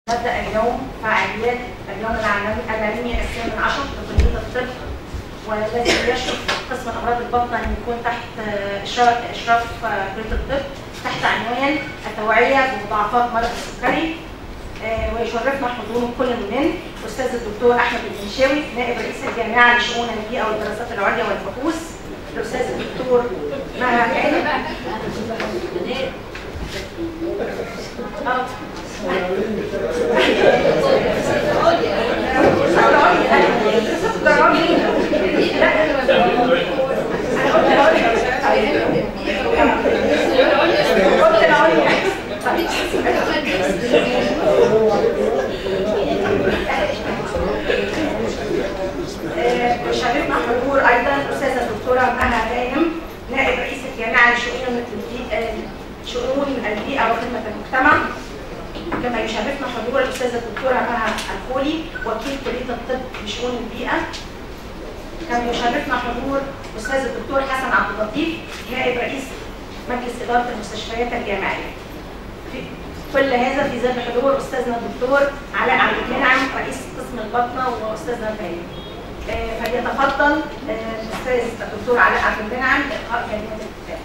نبدأ اليوم فعاليات اليوم العالمي العالمي الثامن عشر لكلية الطب والذي يشرف قسم أمراض البطنة أن يكون تحت إشراف إشراف كلية الطب تحت عنوان التوعية بمضاعفات مرض السكري آه، ويشرفنا حضور كل من أستاذ الدكتور أحمد البنشاوي نائب رئيس الجامعة لشؤون البيئة والدراسات العليا والبحوث الأستاذ الدكتور مها هانم آه. شرفنا حضور ايضا الاستاذه الدكتوره مها غانم نائب رئيس الجامعه لشؤون البيئه شؤون البيئه وخدمه المجتمع كما يشرفنا حضور الاستاذه الدكتوره مها الخولي وكيل كليه الطب بشؤون البيئه كما يشرفنا حضور الاستاذ الدكتور حسن عبد اللطيف نائب رئيس مجلس اداره المستشفيات الجامعيه في كل هذا في ظل حضور استاذنا الدكتور علاء عبد المنعم رئيس قسم البطنه واستاذنا الفايد آه، فليتفضل آه، الاستاذ الدكتور علاء عبد المنعم لإلقاء كلمه الافتتاح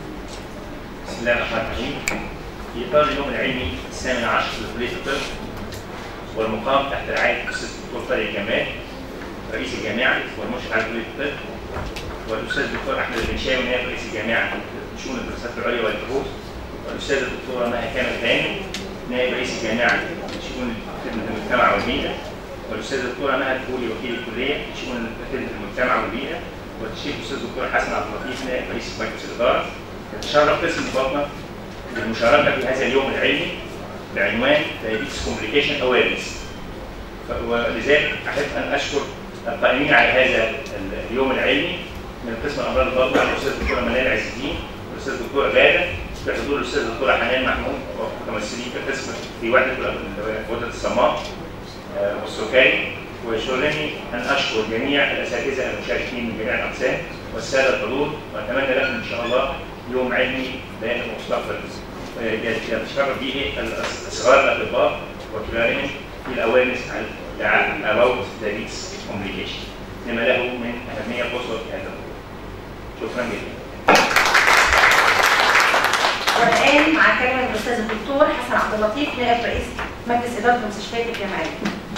بسم الله الرحمن الرحيم في اطار اليوم العلمي الثامن عشر لكليه الطب والمقام تحت رعايه الاستاذ الدكتور طارق جمال رئيس الجامعه والمشرف على كليه الطب والاستاذ الدكتور احمد البنشاوي نائب رئيس الجامعه لشؤون الدراسات العليا والبحوث والاستاذه الدكتوره مها كامل غانم نائب رئيس الجامعه لشؤون خدمه المجتمع والبيئه والاستاذه الدكتوره مها الفولي وكيل الكليه لشؤون خدمه المجتمع والبيئه والشيخ الاستاذ الدكتور حسن عبد اللطيف نائب رئيس مجلس الاداره يتشرف قسم البطنه بالمشاركه في هذا اليوم العلمي بعنوان Diabetes Complication Awareness ولذلك احب ان اشكر القائمين على هذا اليوم العلمي من قسم امراض البطنه الاستاذ الدكتوره منال عز الدين والاستاذ الدكتور غاده بحضور الاستاذ الدكتوره حنان محمود وممثلين في قسم في وحده وحده الصماء آه، والسكري ويسرني ان اشكر جميع الاساتذه المشاركين من جميع الاقسام والساده الحضور واتمنى لكم ان شاء الله يوم علمي بين المستقبل آه، يتشرف به الصغار الاطباء وكبارهم في الاويرنس عن about diabetes complication لما له من اهميه قصوى في هذا الموضوع. شكرا جدا. والان مع كلمه الاستاذ الدكتور حسن عبد اللطيف نائب رئيس مجلس اداره المستشفيات الجامعيه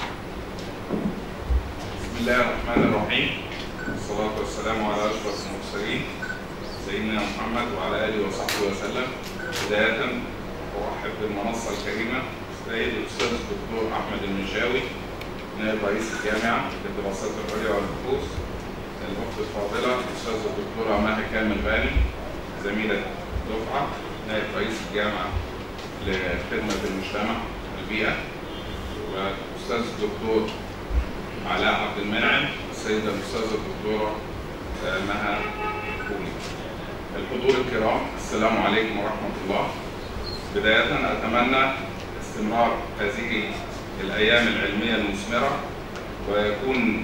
بسم الله الرحمن الرحيم والصلاة والسلام على أشرف المرسلين سيدنا محمد وعلى آله وصحبه وسلم بداية أرحب بالمنصة الكريمة السيد الأستاذ الدكتور أحمد المنشاوي نائب رئيس الجامعة للدراسات العليا والبحوث الأخت الفاضلة الأستاذة الدكتورة مها كامل غانم زميلة دفعة نائب رئيس الجامعة لخدمة المجتمع والبيئة والأستاذ الدكتور علاء عبد المنعم السيدة الأستاذة الدكتورة آه، مها كولي الحضور الكرام السلام عليكم ورحمة الله بداية أتمنى استمرار هذه الأيام العلمية المثمرة ويكون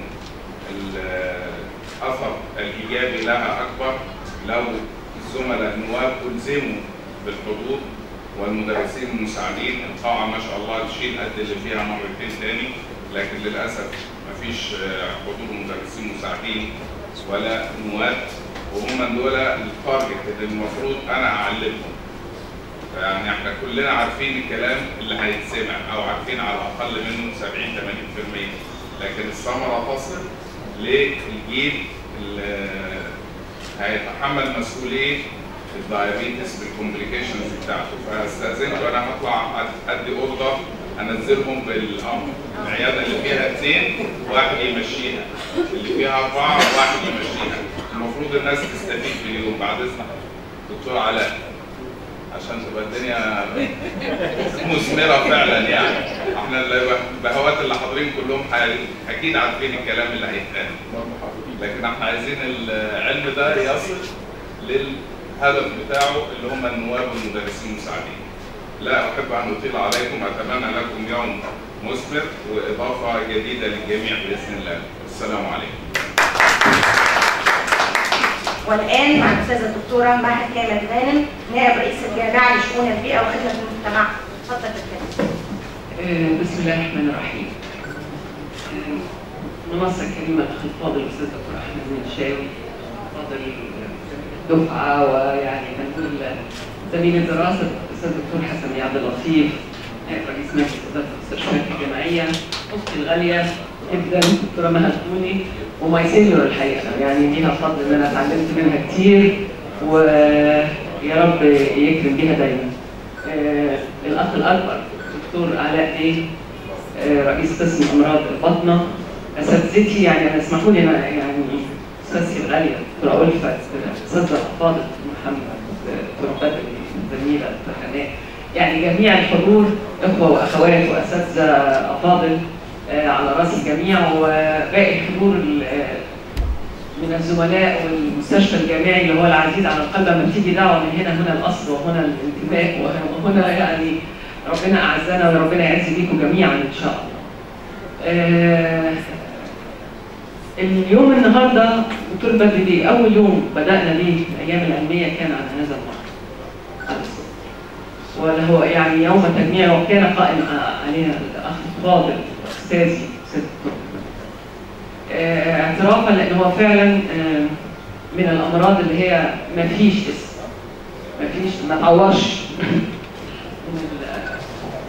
الأثر الإيجابي لها أكبر لو الزملاء النواب ألزموا بالحضور والمدرسين المساعدين القاعة ما شاء الله تشيل قد اللي فيها مرتين تاني لكن للأسف مفيش آه، حضور مدرسين مساعدين ولا نواب وهم دول التارجت اللي المفروض أنا أعلمهم يعني احنا كلنا عارفين الكلام اللي هيتسمع او عارفين على الاقل منه 70 80% لكن الثمره تصل للجيل اللي هيتحمل مسؤوليه الدايابيتس بالكومبليكيشنز بتاعته فاستاذنكم انا هطلع ادي اوردر انزلهم بالامر العياده اللي فيها اثنين واحد يمشيها اللي فيها اربعه واحد يمشيها المفروض الناس تستفيد باليوم بعد اذنك دكتور علاء عشان تبقى الدنيا مثمره فعلا يعني احنا البهوات اللي حاضرين كلهم ح- اكيد عارفين الكلام اللي هيتقال لكن احنا عايزين العلم ده يصل للهدف بتاعه اللي هم النواب والمدرسين المساعدين لا احب ان اطيل عليكم اتمنى لكم يوم مثمر واضافه جديده للجميع باذن الله السلام عليكم والان مع الاستاذه الدكتوره مها كامل غانم نائب رئيس الجامعه لشؤون البيئه وخدمه المجتمع اتفضل بالكلمه آه، بسم الله الرحمن الرحيم. آه، منصة كريمة الأخ الفاضل الأستاذ دكتور أحمد المنشاوي فاضل الدفعة ويعني هنقول زميل الدراسة الأستاذ الدكتور حسن عبد اللطيف نائب رئيس مجلس إدارة المستشفيات الجامعية أختي الغالية جدا الدكتورة مها الكوني ومايسيليور الحقيقة يعني ليها فضل إن أنا اتعلمت منها كتير ويا رب يكرم بيها دايما. آه، الأخ الأكبر دكتور علاء بيه آه، رئيس قسم امراض البطنه اساتذتي يعني انا اسمحوا لي انا يعني استاذتي الغاليه دكتوره الفت استاذه فاضل محمد دكتوره بدر الزميله دكتوره حنان يعني جميع الحضور اخوه واخوات واساتذه افاضل آه، على راس الجميع وباقي الحضور ال- آه، من الزملاء والمستشفى الجامعي اللي هو العزيز على القلب لما تيجي دعوه من هنا هنا الاصل وهنا الانتماء وهنا يعني ربنا اعزنا وربنا يعز بيكم جميعا ان شاء الله. آه، اليوم النهارده دكتور بدري بيه اول يوم بدانا بيه الايام العلميه كان على هذا الموضوع. على الصوت. وله يعني يوم تجميع وكان قائم علينا الاخ الفاضل استاذي استاذ الدكتور آه، اعترافا لان هو فعلا آه، من الامراض اللي هي ما فيش اسم ما فيش ما تعورش من ال-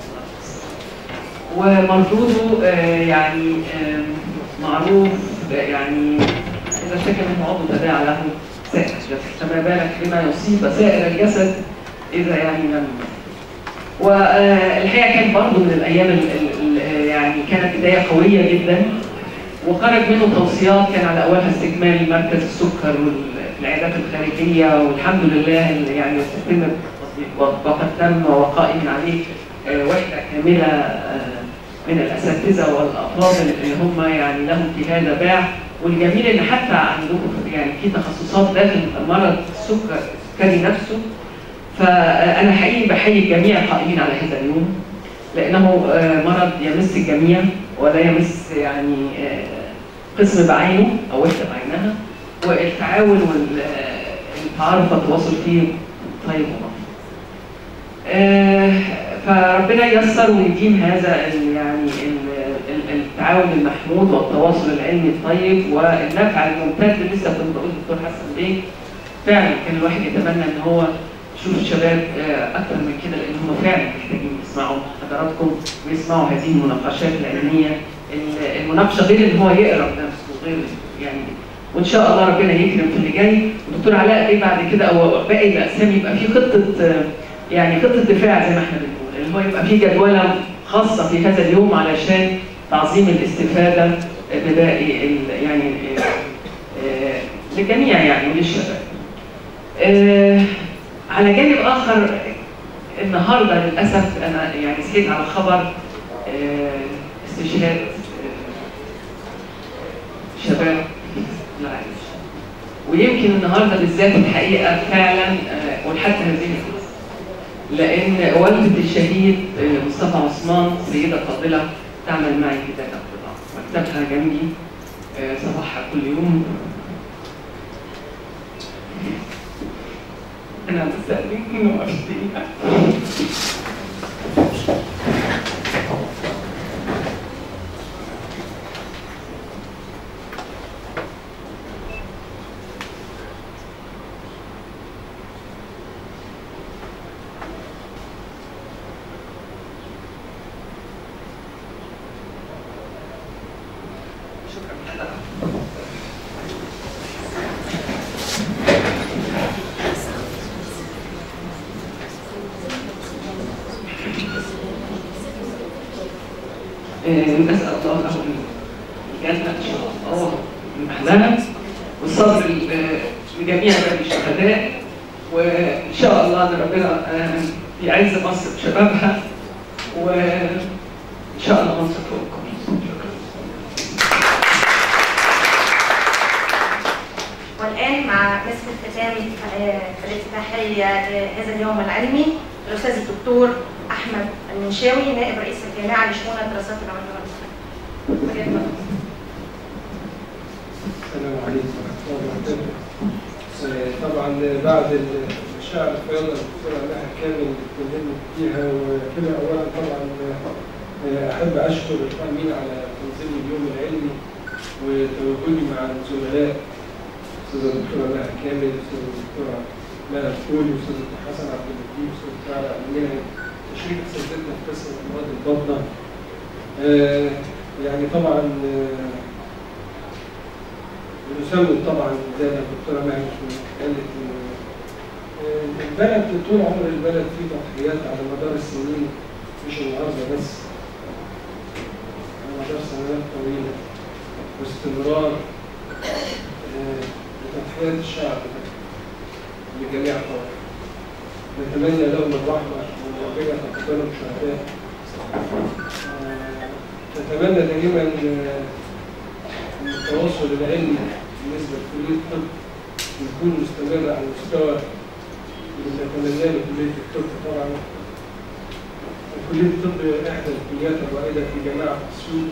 ومردوده آه، يعني آه، معروف آه، يعني اذا اشتكى منه عضو تداعى له سائر الجسد فما بالك بما يصيب سائر الجسد اذا يعني لم والحقيقه كان برضه من الايام ال- ال- ال- يعني كانت بدايه قويه جدا وخرج منه توصيات كان على اولها استكمال مركز السكر والعيادات الخارجيه والحمد لله اللي يعني تتم وقد تم وقائم عليه آه، وحده كامله آه، من الاساتذه والافاضل اللي هم يعني لهم في هذا باع والجميل ان حتى عندكم يعني في تخصصات داخل مرض السكر السكري نفسه فانا حقيقي بحيي الجميع القائمين على هذا اليوم لانه آه، مرض يمس الجميع ولا يمس يعني آه، قسم بعينه او وحده بعينها والتعاون والتعارف والتواصل فيه طيب ومطلوب. آه، فربنا ييسر ويديم هذا ال- يعني ال- ال- التعاون المحمود والتواصل العلمي الطيب والنفع الممتد لسه كنت بقول للدكتور حسن بيه فعلا كان الواحد يتمنى ان هو يشوف الشباب آه، اكثر من كده لان هم فعلا محتاجين يسمعوا حضراتكم ويسمعوا هذه المناقشات العلميه ال- المناقشه غير ان هو يقرا بنفسه غير يعني وان شاء الله ربنا يكرم في اللي جاي والدكتور علاء ايه بعد كده او باقي الاقسام يبقى في خطه آه، يعني خطه دفاع زي ما احنا بنقول اللي هو يبقى في جدوله خاصه في هذا اليوم علشان تعظيم الاستفاده بباقي ال- يعني آه، آه، للجميع يعني وللشباب. آه، على جانب اخر النهارده للاسف انا يعني سكت على خبر آه، استشهاد آه، شباب العريش ويمكن النهارده بالذات الحقيقه فعلا آه، ولحد هذه اللحظه لان والده الشهيد آه، مصطفى عثمان سيده فاضله تعمل معي في ذات القطاع مكتبها جنبي آه، صباحها كل يوم انا مستني انه اشتريها شكرا آه، نسأل الله له الجنة إن شاء الله المحلها والصبر ل- لجميع بني الشهداء وإن شاء الله إن ربنا آه، يعز مصر بشبابها وإن شاء الله مصر فوقكم شكرا والآن مع مسك الختام آه، الافتتاحية لهذا اليوم العلمي الأستاذ الدكتور أحمد المنشاوي نائب رئيس الجامعة لشؤون الدراسات العليا والإسلام. السلام عليكم ورحمة الله وبركاته. آه، طبعا بعد المشاعر الطويلة الدكتورة لها كامل اتكلمت فيها وكده أولا طبعا آه، أحب أشكر الأمين على تنظيم اليوم العلمي وتواجدي مع الزملاء أستاذة الدكتورة مها كامل أستاذة الدكتورة مها الكولي أستاذ الدكتور حسن عبد اللطيف أستاذ الدكتور علاء المنعم تشريف أساتذتنا في قسم أمراض البطنة آه، يعني طبعا آه، نسوي طبعا زي ما الدكتورة مها قالت إن آه، البلد طول عمر البلد فيه تضحيات على مدار السنين مش النهارده بس على مدار سنوات طويلة واستمرار آه، لتضحيات الشعب بجميع الطوائف نتمنى لهم الرحمة وربنا يتقبلهم شهداء آه، نتمنى دائما آه، ان التواصل العلمي بالنسبة لكلية الطب يكون مستمر على المستوى اللي نتمناه لكلية الطب طبعا كلية الطب إحدى الكليات الرائدة في جامعة أسيوط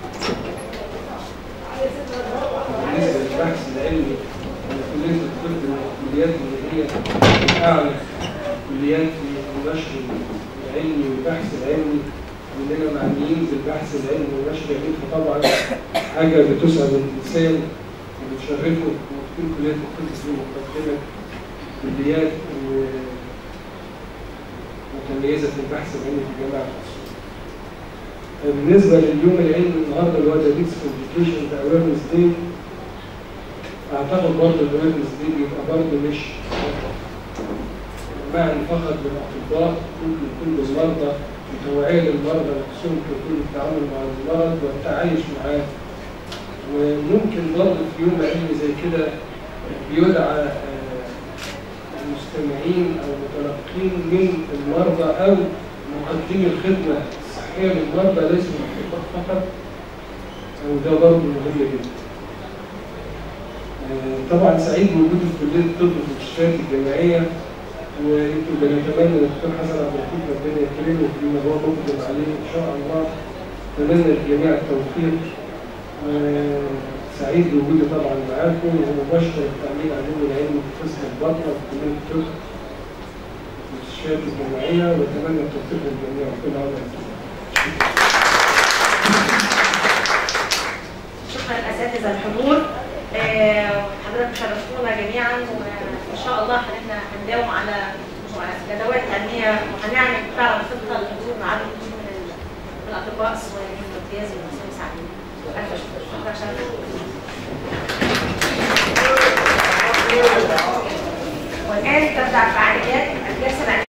بالنسبة للبحث العلمي أن كلية الطب من الكليات اللي هي من أعلى الكليات في النشر العلمي والبحث العلمي إننا معنيين بالبحث العلمي والنشر العلمي فطبعا حاجة بتسعد الإنسان وبتشرفه وتكون كلية الطب في مقدمة كليات آه، متميزة في البحث العلمي في جامعة أسيوط. بالنسبة لليوم العلمي النهارده اللي هو دايبيتس كومبليكيشن اويرنس داي اعتقد برضه الاويرنس داي بيبقى برضه مش معنى فقط بالاطباء ممكن يكون بالمرضى وتوعية للمرضى نفسهم كيفية التعامل مع المرض والتعايش معاه وممكن برضه في يوم علمي زي كده بيدعى آه، المستمعين او المتلقين من المرضى او مقدمي الخدمه الصحيه للمرضى ليس من الاطباء فقط وده برضه مهم جدا. آه، طبعا سعيد بوجودي في كليه الطب في المستشفيات الجامعيه ويمكن بنتمنى ان الدكتور حسن عبد اللطيف ربنا يكرمه فيما هو مقدم عليه ان شاء الله اتمنى للجميع التوفيق آه، سعيد بوجودي طبعا معاكم وبشكر التأمين علوم العلم في قسم البطنة في كلية الطب في المستشفيات الجامعية وأتمنى التوفيق للجميع وكل عام وأنتم بخير. شكرا اساتذه الحضور آه، حضرتك شرفتونا جميعا وان شاء الله احنا هنداوم على جداول علميه وهنعمل فعلا خطه لحضور عدد كبير من ال- من الاطباء الصغيرين والامتياز والمساعدين. الف شكر شكرا شكرا والان تبدا فعاليات الجلسه العلميه